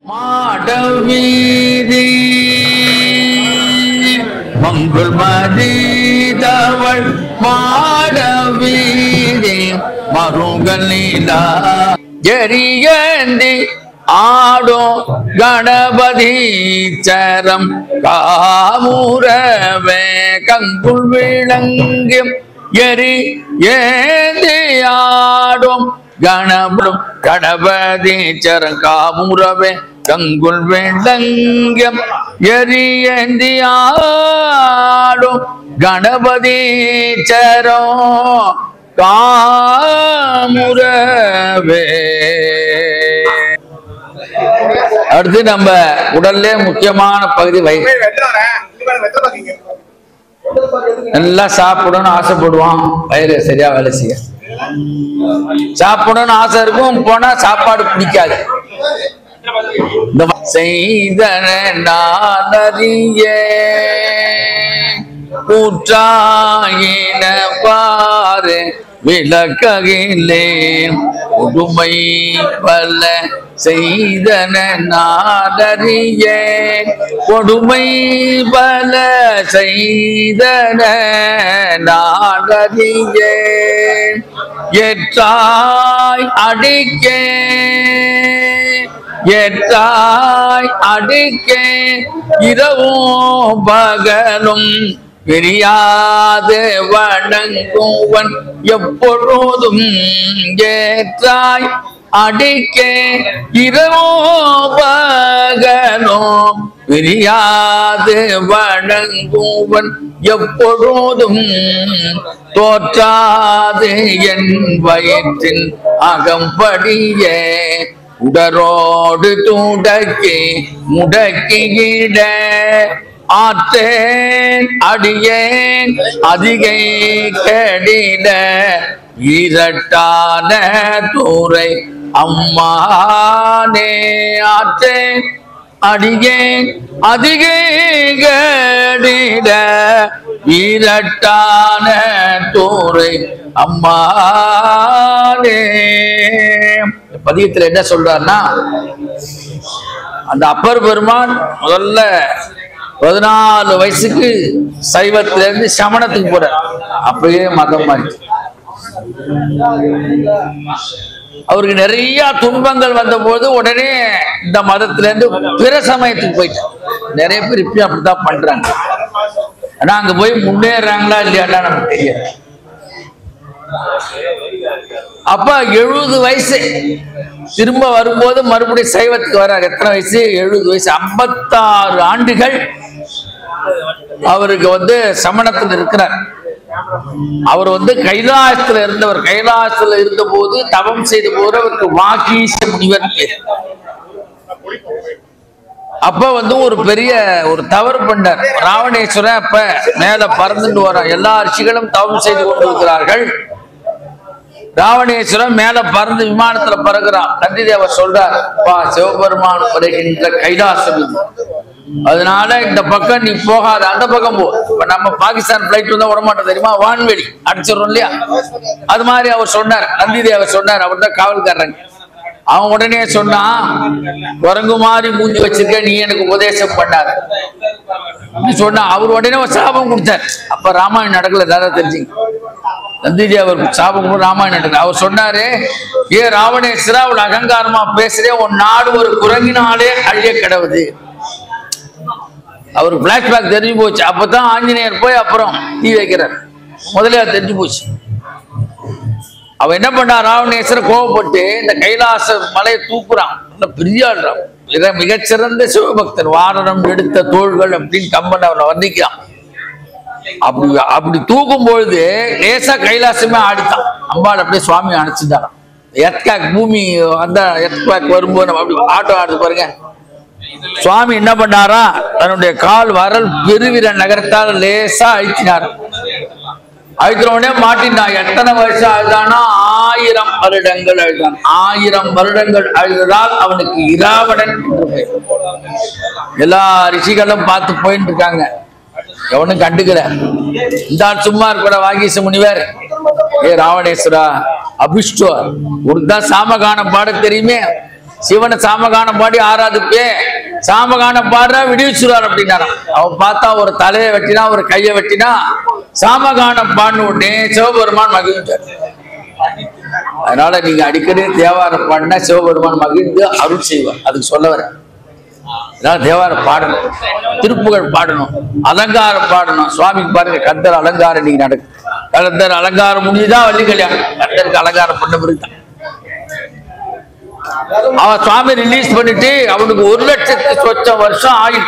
மாடவீதி மங்குள் மதிதவள் மாடவீதி மருங்கல் நீலா எரியந்தி ஆடும் கணபதி சரம் காமுரவே கங்குள் விளங்கியம் எரி ஏந்தியாடும் கணபடும் கணபதி சரங்காமுறவே கங்குல் வேண்டங்கம் எரியந்தியாடும் கணபதி சரோ காமுறவே அடுத்து நம்ம உடல்ல முக்கியமான பகுதி வயிறு நல்லா சாப்பிடணும்னு ஆசைப்படுவான் வயிறு சரியா வேலை செய்ய சாப்பிடணும்னு ஆசை இருக்கும் போனா சாப்பாடு பிடிக்காது இந்த ம- செய்தன நான் அறிய கூற்றாயின பாரு விளக்ககிலேன் உடுமை பல செய்தன நாடறிய கொடுமை பல செய்தன நாடறிய எற்றாய் அடிக்கே எற்றாய் அடிக்கே இரவும் பகலும் பிரியாது வணங்குவன் எப்பொழுதும் ஏற்றாய் அடிக்கே இரவோ பகலும் பிரியாது வணங்குவன் எப்பொழுதும் தோற்றாது என் வயிற்றின் அகம்படியே உடரோடு தூடக்கி முடக்கியிட ஆற்றேன் அடியேன் அதிகை கடிட இரட்டான தூரை அம்மானே ஆற்றேன் அடியேன் அதிகை கடிட வீரட்டான தூரை அம்மானே இந்த பதியத்துல என்ன சொல்றாருன்னா அந்த அப்பர் பெருமான் முதல்ல பதினாலு வயசுக்கு சைவத்துல இருந்து சமணத்துக்கு போறார் அப்பயே மதம் மாறி அவருக்கு நிறைய துன்பங்கள் வந்தபோது உடனே இந்த மதத்துல இருந்து பிற சமயத்துக்கு போயிட்டார் நிறைய பேர் இப்பயும் அப்படித்தான் பண்றாங்க ஆனா அங்க போய் முன்னேறாங்களா இல்லையாடா நமக்கு தெரியாது அப்ப எழுபது வயசு திரும்ப வரும்போது மறுபடியும் சைவத்துக்கு வர்றார் எத்தனை வயசு எழுபது வயசு ஐம்பத்தாறு ஆண்டுகள் அவருக்கு வந்து சமணத்தில் இருக்கிறார் அவர் வந்து கைலாசத்துல இருந்தவர் கைலாசத்துல இருந்த போது தவம் செய்த போது அவருக்கு வாகீச முனிவர் பேர் அப்ப வந்து ஒரு பெரிய ஒரு தவறு பண்ணார் ராவணேஸ்வரன் அப்ப மேல பறந்துட்டு வரான் எல்லா ரிஷிகளும் தவம் செய்து கொண்டிருக்கிறார்கள் ராவணேஸ்வரன் மேல பறந்து விமானத்துல பறக்குறான் நந்திதேவர் சொல்றார் பா சிவபெருமான் வருகின்ற கைலாசம் இது அதனால இந்த பக்கம் நீ போகாத அந்த பக்கம் போ இப்ப நம்ம பாகிஸ்தான் பிளைட் வந்தா விடமாட்டோம் தெரியுமா வான்வெளி அடிச்சிடறோம் இல்லையா அது மாதிரி அவர் சொன்னார் நந்திதேவர் சொன்னார் அவர் தான் காவல்காரங்க அவன் உடனே சொன்னான் குரங்கு மாதிரி மூஞ்சி வச்சிருக்க நீ எனக்கு உபதேசம் பண்ணாத அப்படி சொன்னா அவர் உடனே ஒரு சாபம் கொடுத்தார் அப்ப ராமாயணம் நடக்கல தாதா தெரிஞ்சுங்க நந்திஜி அவர் சாபம் கூட ராமாயணம் நடக்கல அவர் சொன்னாரு ஏ ராவணேஸ்வரா அவள் அகங்காரமா பேசுறே உன் நாடு ஒரு குரங்கினாலே அழிய கிடவுது அவருக்கு பிளாஷ்பேக் தெரிஞ்சு போச்சு அப்பதான் ஆஞ்சநேயர் போய் அப்புறம் தீ வைக்கிறார் முதல்ல அது தெரிஞ்சு போச்சு அவன் என்ன பண்ணா ராவணேஸ்வரர் கோவப்பட்டு இந்த கைலாச மலையை தூக்குறான் நல்ல பெரிய ஆள்றான் மிக மிகச்சிறந்த சிவபக்தர் வாரணம் எடுத்த தோள்கள் அப்படின்னு கம்பன் அவனை வர்ணிக்கிறான் அப்படி அப்படி தூக்கும் பொழுது லேசா கைலாசமே ஆடித்தான் அம்பாள் அப்படியே சுவாமி அணைச்சிட்டாராம் எத்காக் பூமி அந்த எத்காக் வரும்போது நம்ம அப்படி ஆட்டம் ஆடுது பாருங்க சுவாமி என்ன பண்ணாரா தன்னுடைய கால் வரல் பெருவிர நகரத்தால் லேசா அழிச்சினார் அழுத்தின உடனே மாட்டினான் எத்தனை வருஷம் அழுதானா ஆயிரம் வருடங்கள் அழுதான் ஆயிரம் வருடங்கள் அழுததால் அவனுக்கு இராவணன் என்று பெயர் எல்லா ரிஷிகளும் பார்த்து போயிட்டு இருக்காங்க எவனும் கண்டுக்கல இந்த ஆள் சும்மா இருக்கிற வாகீச முனிவர் ஏ ராவணேஸ்வரா அபிஷ்டோ ஒரு தான் சாமகானம் பாட தெரியுமே சிவனை சாமகானம் பாடி ஆராதிப்பே சாமகானம் பாடுறா விடிவிச்சுருவார் அப்படின்னாராம் அவன் பார்த்தா ஒரு தலையை வெட்டினா ஒரு கையை வெட்டினா சாமகானம் பாடின உடனே சிவபெருமான் மகிழ்ந்தார் அதனால நீங்க அடிக்கடி தேவாரம் பாடினா சிவபெருமான் மகிழ்ந்து அருள் செய்வார் அதுக்கு சொல்ல வரேன் அதனால தேவாரம் பாடணும் திருப்புகழ் பாடணும் அலங்காரம் பாடணும் சுவாமிக்கு பாருங்க கந்தர் அலங்காரம் இன்னைக்கு நடக்கு கந்தர் அலங்காரம் முடியுதான் வள்ளி கல்யாணம் கந்தருக்கு அலங்காரம் பண்ண பிறகுதான் அவன் சுவாமி ரிலீஸ் பண்ணிட்டு அவனுக்கு ஒரு லட்சத்து சொச்ச வருஷம் ஆயுள்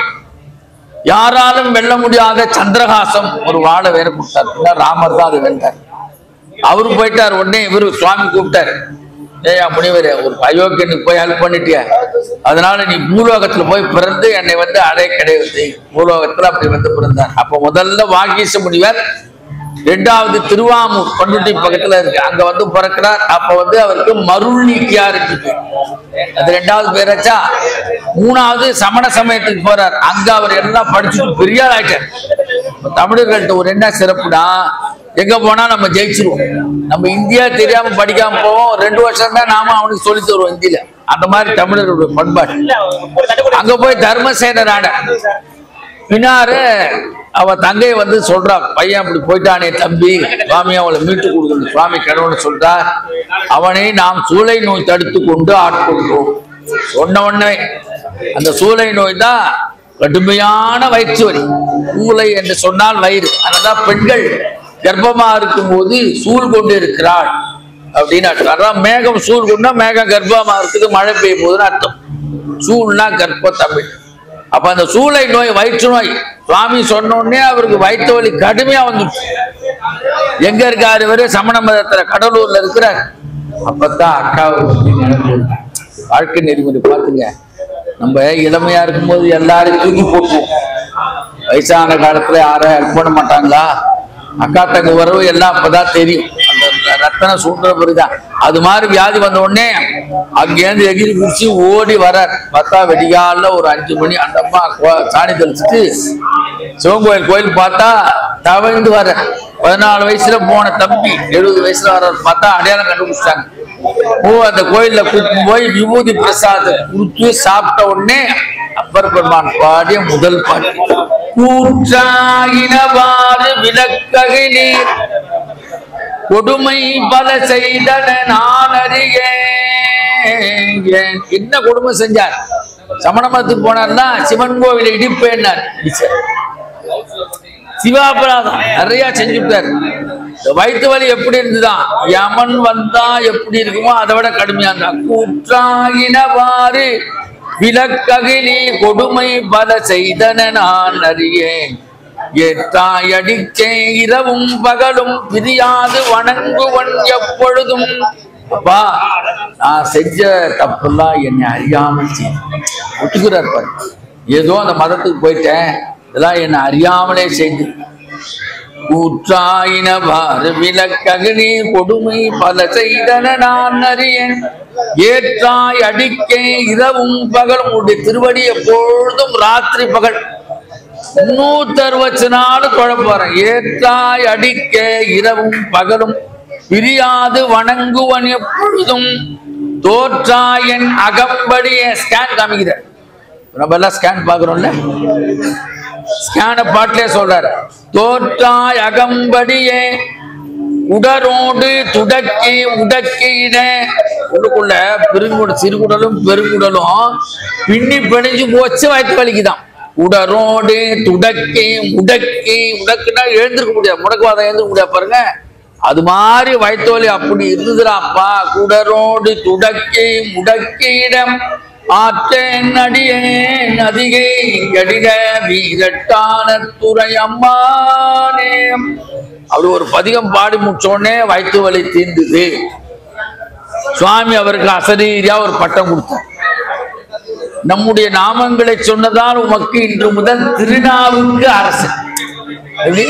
யாராலும் வெல்ல முடியாத சந்திரகாசம் ஒரு வாழை வேற கொடுத்தார் பின்னர் ராமர் தான் அதை வென்றார் அவரு போயிட்டார் உடனே இவரு சுவாமி கூப்பிட்டாரு ஏயா முனிவரே ஒரு அயோக்கியனுக்கு போய் ஹெல்ப் பண்ணிட்டிய அதனால நீ பூலோகத்துல போய் பிறந்து என்னை வந்து அடைய கிடையாது பூலோகத்துல அப்படி வந்து பிறந்தார் அப்ப முதல்ல வாகீச முனிவர் ரெண்டாவது திருவாமூர் பண்ருட்டி பக்கத்துல இருக்கு அங்க வந்து பிறக்கிறார் அப்ப வந்து அவருக்கு மருள் நீக்கியார் என்று பேர். அது ரெண்டாவது பேராச்சா மூணாவது சமண சமயத்துக்கு போறார் அங்க அவர் எல்லாம் படிச்சுட்டு பெரிய ஆள் ஆயிட்டார் இப்ப தமிழர்கள்ட்ட ஒரு என்ன சிறப்புனா எங்க போனா நம்ம ஜெயிச்சிருவோம் நம்ம இந்தியா தெரியாம படிக்காம போவோம் ரெண்டு வருஷம் தான் நாம அவனுக்கு சொல்லி தருவோம் இந்தியில அந்த மாதிரி தமிழர்களுடைய பண்பாடு அங்க போய் தர்மசேனர் ஆட பின்னாரு அவ தங்கை வந்து சொல்றா பையன் அப்படி போயிட்டானே தம்பி சுவாமி அவளை மீட்டு கொடுக்கணும் சுவாமி கடவுள்னு சொல்றா அவனை நாம் சூளை நோய் தடுத்து கொண்டு ஆட்கொள்வோம் சொன்ன உடனே அந்த சூளை நோய் தான் கடுமையான வயிற்று வலி சூளை என்று சொன்னால் வயிறு அதனால பெண்கள் கர்ப்பமா இருக்கும்போது சூழ் கொண்டு இருக்கிறாள் அப்படின்னு அர்த்தம் அதான் மேகம் சூழ் கொண்டா மேகம் கர்ப்பமா இருக்குது மழை பெய்யும் போதுன்னு அர்த்தம் சூழ்னா கர்ப்பம் தமிழ் அப்ப அந்த சூளை நோய் வயிற்று நோய் சுவாமி சொன்ன உடனே அவருக்கு வயிற்று வலி கடுமையா வந்துச்சு எங்க இருக்காரு இவரு சமண மதத்துல கடலூர்ல இருக்கிறார் அப்பதான் அக்காவை பத்தி நினைப்பு வருது. வாழ்க்கை நெறிமுறை பாத்துங்க நம்ம இளமையா இருக்கும்போது எல்லாரையும் தூக்கி போட்டுருவோம் வயசான காலத்துல யாரும் ஹெல்ப் பண்ண மாட்டாங்களா அக்கா தங்க உறவு எல்லாம் அப்பதான் தெரியும் அந்த ரத்தன சூன்ற பிறகுதான் அது மாதிரி வியாதி வந்த உடனே அங்கேருந்து எகிரி குடிச்சு ஓடி வர பார்த்தா வெடிகால ஒரு அஞ்சு மணி அந்த அம்மா கோ- சாணி தெளிச்சுட்டு சிவன் கோயில் பார்த்தா தவழ்ந்து வர பதினாலு வயசுல போன தம்பி எழுபது வயசுல வர பார்த்தா அடையாளம் கண்டுபிடிச்சிட்டாங்க ஓ அந்த கோயில்ல கூட்டிட்டு போய் விபூதி பிரசாதம் கொடுத்து சாப்பிட்ட உடனே அப்பர் பெருமான் பாடிய முதல் பாட்டு கூற்றாயினவாறு விளக்ககை நீர் கொடுமை பல செய்தன நான் அறியேன் என்ன கொடுமை செஞ்சார் சமண மதத்துக்கு போனார்னா சிவன் கோவிலை இடிப்பேன்னார் இடிச்சார். சிவாபராதம் நிறைய செஞ்சுட்டார் இந்த வயிற்று வலி எப்படி இருந்துதான் யமன் வந்தா எப்படி இருக்குமோ அதை விட கடுமையா இருந்தா கூற்றாயினவாறு விலக்ககிலி கொடுமை பல செய்தன நான் அறியேன் ஏற்றாய் அடிக்கே இரவும் பகலும் பிரியாது வணங்குவன் எப்பொழுதும் அப்பா நான் செஞ்ச தப்பெல்லாம் என்னை அறியாமல் செய்யும் ஒத்துக்கிறார் பாரு ஏதோ அந்த மதத்துக்கு போயிட்டேன் இதெல்லாம் என்னை அறியாமலே செய்து கூற்றாயினவாறு விலக்ககனே கொடுமை பல செய்தன நான் அறியேன் ஏற்றாய் அடிக்கே இரவும் பகலும் உடைய திருவடி எப்பொழுதும் ராத்திரி பகல் முன்னூத்தி அறுபத்தி நாலு குழப்பறேன் ஏற்றாய் அடிக்க இரவும் பகலும் பிரியாது வணங்குவன் எப்பொழுதும் தோற்றாயன் அகம்படிய ஸ்கேன் காமிக்கிறார் நம்ம எல்லாம் ஸ்கேன் பாக்குறோம்ல ஸ்கேன பாட்டிலே சொல்றாரு தோற்றாய் அகம்படியே உடரோடு துடக்கி உடக்கிட உள்ளுக்குள்ள பெருங்குடல் சிறுகுடலும் பெருங்குடலும் பின்னி பிணைஞ்சு போச்சு வயிற்று வலிக்குதான் உடரோடு துடக்கி உடக்கி உடக்குனா எழுந்திருக்க முடியாது முடக்குவாதம் எழுந்திருக்க முடியாது பாருங்க அது மாதிரி வயிற்று வலி அப்படி இருந்துதுடாப்பா குடரோடு துடக்கி முடக்கிடம் ஆற்றேன் அடியேன் அதிகை கடிக வீரட்டான துறை அம்மானே அப்படி ஒரு பதிகம் பாடி முடிச்சோடனே வயிற்று வலி தீர்ந்தது சுவாமி அவருக்கு அசரீரியா ஒரு பட்டம் கொடுத்தார் நம்முடைய நாமங்களை சொன்னதால் உமக்கு இன்று முதல் திருநாவுக்கு அரசு எப்படி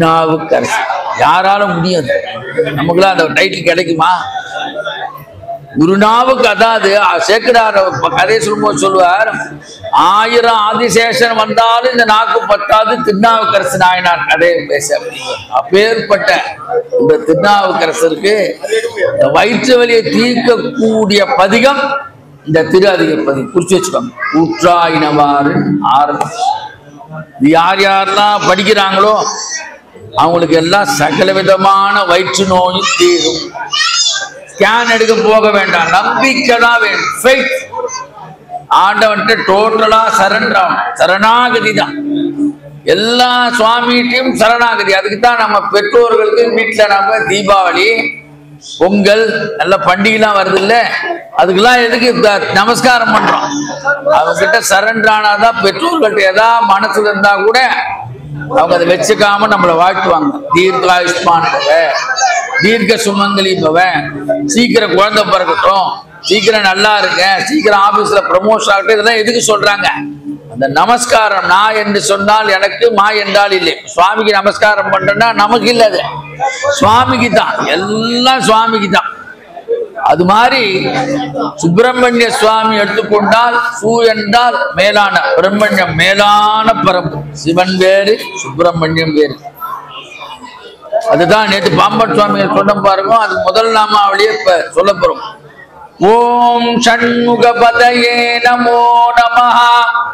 திருநாவுக்கு அரசு யாராலும் முடியாது நமக்குலாம் அந்த டைட்டில் கிடைக்குமா குருநாவுக்கு அதாவது சேக்கடார் கதை சொல்லும்போது சொல்லுவார் ஆயிரம் ஆதிசேஷன் வந்தாலும் இந்த நாக்கு பத்தாது திருநாவுக்கரசு நாயனார் கதையை பேச அப்படிங்கிறார். அப்பேற்பட்ட இந்த திருநாவுக்கரசருக்கு இந்த வயிற்று வலியை தீர்க்கக்கூடிய பதிகம் இந்த திரு அதிக பதிகம் குறிச்சு வச்சுக்கோங்க ஊற்றாயினவாறு ஆரம்பம் இது யார் யாரெல்லாம் படிக்கிறாங்களோ அவங்களுக்கு எல்லாம் சகல விதமான வயிற்று நோயும் தீரும் ஸ்கேன் எடுக்க போக வேண்டாம் நம்பிக்கை தான் வேணும் faith. ஆண்டவன்ட்டு டோட்டலா சரண்டர் ஆகணும் சரணாகதி தான் எல்லா சுவாமிகிட்டையும் சரணாகதி அதுக்கு தான் நம்ம பெற்றோர்களுக்கு வீட்டுல நம்ம தீபாவளி பொங்கல் நல்ல பண்டிகைலாம் வருது இல்ல அதுக்கெல்லாம் எதுக்கு த- நமஸ்காரம் பண்றோம் அவங்க கிட்ட சரண்டர் ஆனாதான் பெற்றோர்கள்ட்ட ஏதாவது மனசுல இருந்தா கூட அவங்க அதை வச்சுக்காம நம்மளை வாழ்த்துவாங்க தீர்காயுஷ்மான் பவ தீர்க்க சுமங்கலி பவ சீக்கிரம் குழந்தை பிறக்கட்டும் சீக்கிரம் நல்லா இருங்க சீக்கிரம் ஆபீஸ்ல ப்ரமோஷன் ஆகட்டும் இதெல்லாம் எதுக்கு சொல்றாங்க அந்த நமஸ்காரம் நான் என்று சொன்னால் எனக்கு மா என்றால் இல்லை சுவாமிக்கு நமஸ்காரம் பண்றேன்னா நமக்கு இல்லை அது சுவாமிக்கு தான் எல்லாம் சுவாமிக்கு தான் அது மாதிரி சுப்பிரமணிய சுவாமி எடுத்துக்கொண்டால் சு என்றால் மேலான பிரம்மண்யம் மேலான பரம்பு சிவன் வேறு சுப்பிரமணியம் வேறு அதுதான் நேற்று பாம்பன் சுவாமி சொன்ன பாருங்க அது முதல் நாமாவளியே இப்ப சொல்ல போறோம் ஓம் ஷண்முகபதயே நமோ நமஹ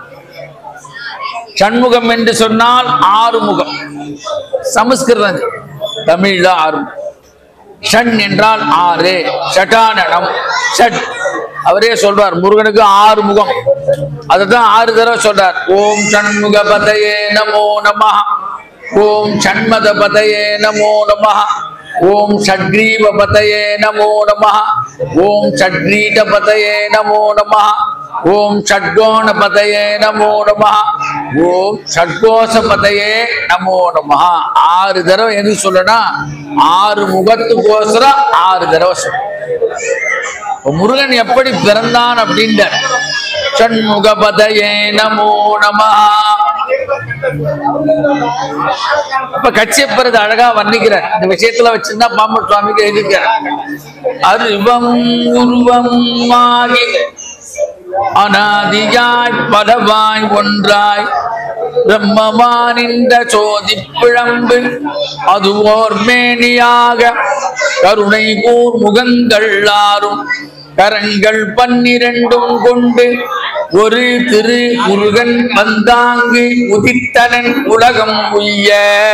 ஷண்முகம் என்று சொன்னால் ஆறுமுகம் சமஸ்கிருதம் இது. தமிழ்ல ஆறுமுகம் ஷண் என்றால் ஆறு ஷட்டானனம் ஷட் அவரே சொல்றார் முருகனுக்கு ஆறு முகம் அதுதான் ஆறு தடவை சொல்றார் ஓம் ஷண்முக பதயே நமோ நமஹ ஓம் ஷண்மத பதயே நமோ நமஹ ஓம் ஷட்கிரீவ பதயே நமோ நமஹ ஓம் ஷட்கிரீட பதயே நமோ நமஹ ஓம் ஷட்கோண பதயே நமோ நமஹ ஓம் ஷட்கோஷ பதயே நமோ நமஹ ஆறு தடவை எது சொல்லனா ஆறு முகத்துக்கோசரம் ஆறு தடவை சொல்ல இப்ப முருகன் எப்படி பிறந்தான் அப்படின்றார் ஷண்முகபதயே நமோ நமஹ அப்ப கட்சியப்பரது அழகா வர்ணிக்கிறார் இந்த விஷயத்துல வச்சிருந்தா பாம்பன் சுவாமிக்கு எழுதிக்கிறார் அருவம் உருவம் ஆகி அனாதியாய் பலவாய் ஒன்றாய் பிரம்மமானின்ற சோதி பிழம்பு அது ஓர் மேனியாக கருணை கூர் முகங்கள் ஆறும் கரங்கள் பன்னிரண்டும் கொண்டு ஒரு திரு முருகன் வந்தாங்கு உதித்தனன் உலகம் உய்ய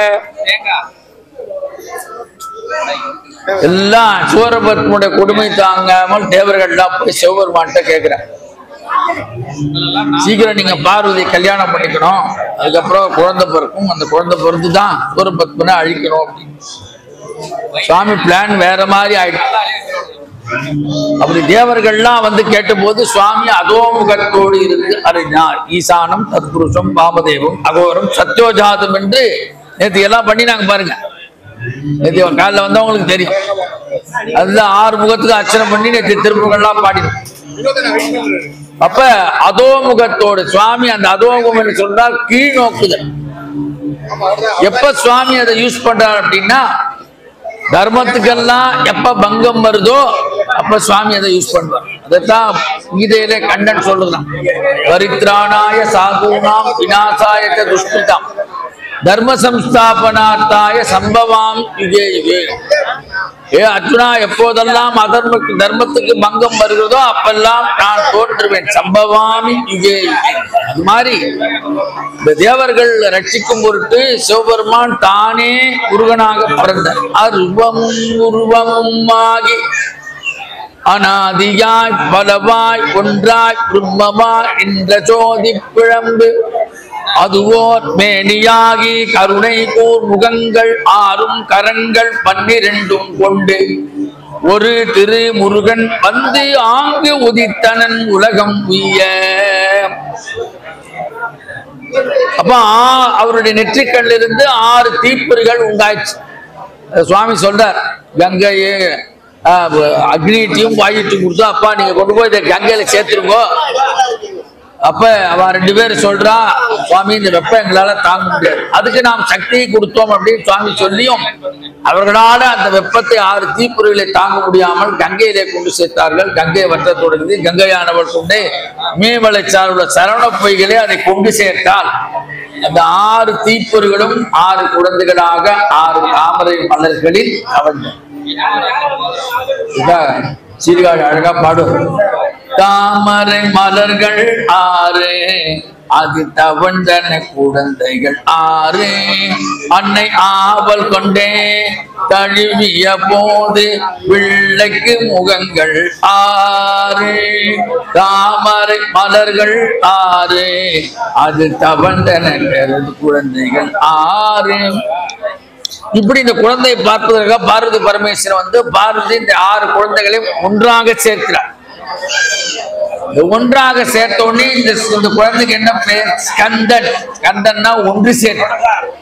எல்லாம் சூரபத்மனுடைய கொடுமை தாங்காமல் தேவர்கள்லாம் போய் சிவபெருமான்கிட்ட கேட்கிறார் சீக்கிரம் நீங்க பார்வதி கல்யாணம் பண்ணிக்கணும் அதுக்கப்புறம் குழந்தை பிறக்கும் அந்த குழந்தை பிறந்து தான் சூரபத்மனை அழிக்கணும் அப்படின்னு சுவாமி பிளான் வேற மாதிரி ஆயிடுச்சு அப்படி தேவர்கள்லாம் வந்து கேட்டபோது சுவாமி அதோமுகத்தோடு இருந்து அறிஞார் ஈசானம் தத்புருஷம் பாமதேவம் அகோரம் சத்யோஜாதம் என்று நேற்று எல்லாம் பண்ணினாங்க பாருங்க நேற்று காலைல வந்தவங்களுக்கு தெரியும் அதுதான் ஆறு முகத்துக்கு அர்ச்சனை பண்ணி நேற்று திருமுகம்லாம் பாடினோம் அப்ப அதோமுகத்தோடு சுவாமி அந்த அதோமுகம் சொன்னால் கீழ் நோக்குதல் எப்ப சுவாமி அதை யூஸ் பண்றார் அப்படின்னா தர்மத்துக்கெல்லாம் எப்ப பங்கம் வருதோ அப்ப சுவாமி அதை யூஸ் பண்ணுவார் அதைத்தான் கீதையிலே கண்ணன் சொல்லுதான் பரித்ராணாய சாதுனாம் விநாசாய ச துஷ்கிருதாம் தர்ம சம்ஸ்தாபனார்த்தாய சம்பவாம் யுகே யுகே ஏ அர்ஜுனா எப்போதெல்லாம் அதர்ம தர்மத்துக்கு பங்கம் வருகிறதோ அப்பெல்லாம் நான் தோன்றுவேன் சம்பவாமி யுகே யுகே அது மாதிரி இந்த தேவர்கள் ரட்சிக்கும் பொருட்டு சிவபெருமான் தானே முருகனாக பிறந்தார் அருவம் உருவமும் ஆகி அனாதியாய் பலவாய் ஒன்றாய் பிரம்மமாய் என்ற ஜோதி பிழம்பு அதுவோர் மேனியாகி கருணை கூர் முகங்கள் ஆறும் கரங்கள் பன்னிரண்டும் கொண்டு ஒரு திரு முருகன் வந்து ஆங்கு உதித்தனன் உலகம் உய்ய அப்ப ஆ- அவருடைய நெற்றிக்கண்ணில் இருந்து ஆறு தீப்பொறிகள் உண்டாயிடுச்சு அது சுவாமி சொல்றார் கங்கையே ஆஹ், அக்னிட்டையும் வாயிட்டையும் கொடுத்தா அப்பா நீங்க கொண்டு போய் இதை கங்கையில சேர்த்துருங்கோ அப்ப அவ ரெண்டு பேரும் சொல்றா சுவாமி இந்த வெப்பம் எங்களால தாங்க முடியாது அதுக்கு நாம் சக்தியை கொடுத்தோம் அப்படின்னு சுவாமி சொல்லியும் அவர்களால அந்த வெப்பத்தை ஆறு தீப்பொறிகளை தாங்க முடியாமல் கங்கையிலே கொண்டு சேர்த்தார்கள் கங்கை வற்ற தொடங்கி கங்கையானவள் கொண்டு மேவளைச்சார் உள்ள சரவண பொய்களே அதை கொண்டு சேர்த்தால் அந்த ஆறு தீப்பொறிகளும் ஆறு குழந்தைகளாக ஆறு தாமரை மலர்களில் கவர்ந்தன இதான் சீர்காழி அழகா பாடும் தாமரை மலர்கள் ஆறு அது தவழ்ந்தன குழந்தைகள் ஆறு அன்னை ஆவல் கொண்டே தழுவிய போது பிள்ளைக்கு முகங்கள் ஆறு தாமரை மலர்கள் ஆறு அது தவழ்ந்தன குழந்தைகள் ஆறு இப்படி இந்த குழந்தையை பார்ப்பதற்காக பார்வதி பரமேஸ்வரன் வந்து பார்வதி இந்த ஆறு குழந்தைகளையும் ஒன்றாக சேர்க்கிறார் இந்த ஒன்றாக சேர்த்த உடனே இந்த இந்த குழந்தைக்கு என்ன பெயர் ஸ்கந்தன் ஸ்கந்தன்னா ஒன்று சேர்த்த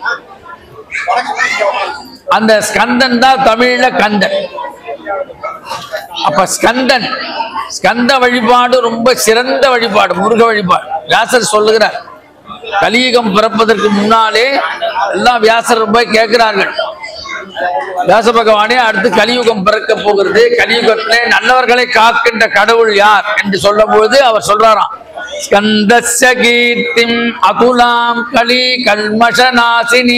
அந்த ஸ்கந்தன் தான் தமிழ்ல கந்தன் அப்ப ஸ்கந்தன் ஸ்கந்த வழிபாடு ரொம்ப சிறந்த வழிபாடு முருக வழிபாடு வியாசர் சொல்லுகிறார் கலியுகம் பிறப்பதற்கு முன்னாலே எல்லாம் வியாசர் போய் கேட்கிறார்கள் வியாச பகவானே அடுத்து கலியுகம் பிறக்க போகிறது கலியுகத்திலே நல்லவர்களை காக்கின்ற கடவுள் யார் என்று சொல்லும் பொழுது அவர் சொல்றாராம் ஸ்கந்தஸ்ய கீர்த்திம் அதுலாம் கலி கல்மஷநாசினி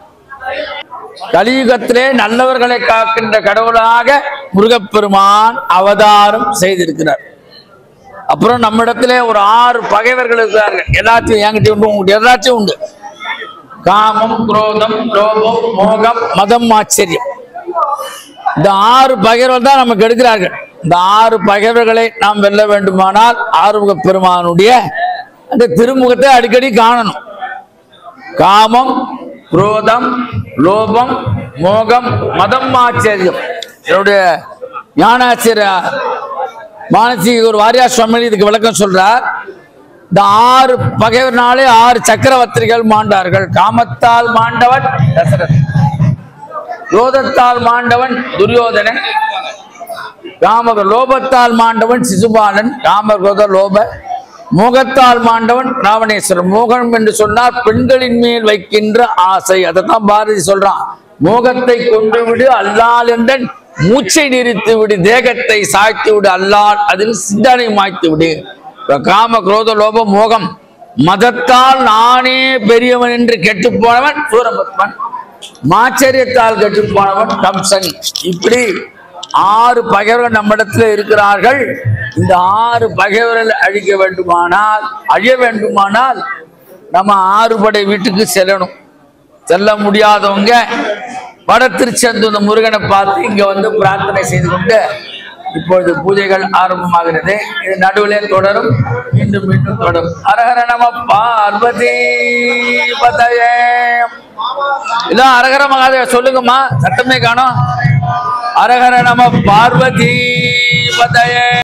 கலியுகத்திலே நல்லவர்களை காக்கின்ற கடவுளாக முருகப்பெருமான் அவதாரம் செய்திருக்கிறார் அப்புறம் நம்மிடத்திலே ஒரு ஆறு பகைவர்கள் இருக்கிறார்கள் எல்லாத்தையும் என்கிட்ட உண்டு உங்ககிட்ட எல்லாத்தையும் உண்டு காமம் குரோதம் லோபம் மோகம் மதம் ஆச்சரியம் இந்த ஆறு பகைவர்கள் தான் நமக்கு எடுக்கிறார்கள் இந்த ஆறு பகைவர்களை நாம் வெல்ல வேண்டுமானால் ஆறுமுக பெருமானுடைய அந்த திருமுகத்தை அடிக்கடி காணணும் காமம் குரோதம் லோபம் மோகம் மதம் ஆச்சரியம் என்னுடைய ஞானாச்சரிய மானசீக ஒரு வாரியார் சுவாமி இதுக்கு விளக்கம் சொல்றார் இந்த ஆறு பகைவர்னாலே ஆறு சக்கரவர்த்திகள் மாண்டார்கள் காமத்தால் மாண்டவன் தசரதன் ரோதத்தால் மாண்டவன் துரியோதனன் காம லோபத்தால் மாண்டவன் சிசுபாலன் காம குரோத லோப மோகத்தால் மாண்டவன் ராவணேஸ்வரன் மோகம் என்று சொன்னால் பெண்களின் மேல் வைக்கின்ற ஆசை அதைத்தான் பாரதி சொல்றான் மோகத்தை கொண்டு விடு அல்லால் என்றன் மூச்சை நிறுத்தி விடு தேகத்தை சாய்த்து விடு அல்லால் அதில் சிந்தனை மாய்த்து விடு இப்ப காம குரோத லோப மோகம் மதத்தால் நானே பெரியவன் என்று கெட்டு போனவன் சூரபத்மன் மாச்சரியத்தால் கெட்டு போனவன் கம்சன் இப்படி ஆறு பகைவர்கள் நம்மிடத்துல இருக்கிறார்கள் இந்த ஆறு பகைவர்கள் அழிக்க வேண்டுமானால் அழிய வேண்டுமானால் நம்ம ஆறுபடை வீட்டுக்கு செல்லணும் செல்ல முடியாதவங்க வட திருச்செந்தூர் இந்த முருகனை பார்த்து இங்க வந்து பிரார்த்தனை செய்து கொண்டு இப்பொழுது பூஜைகள் ஆரம்பமாகிறது இது நடுவிலே தொடரும் மீண்டும் மீண்டும் தொடரும் அரஹர நம பார்வதி பதயே இல்ல அரகர மகாதேவ சொல்லுங்கம்மா சத்தமே காணோம் அரஹர நம பார்வதி பதயே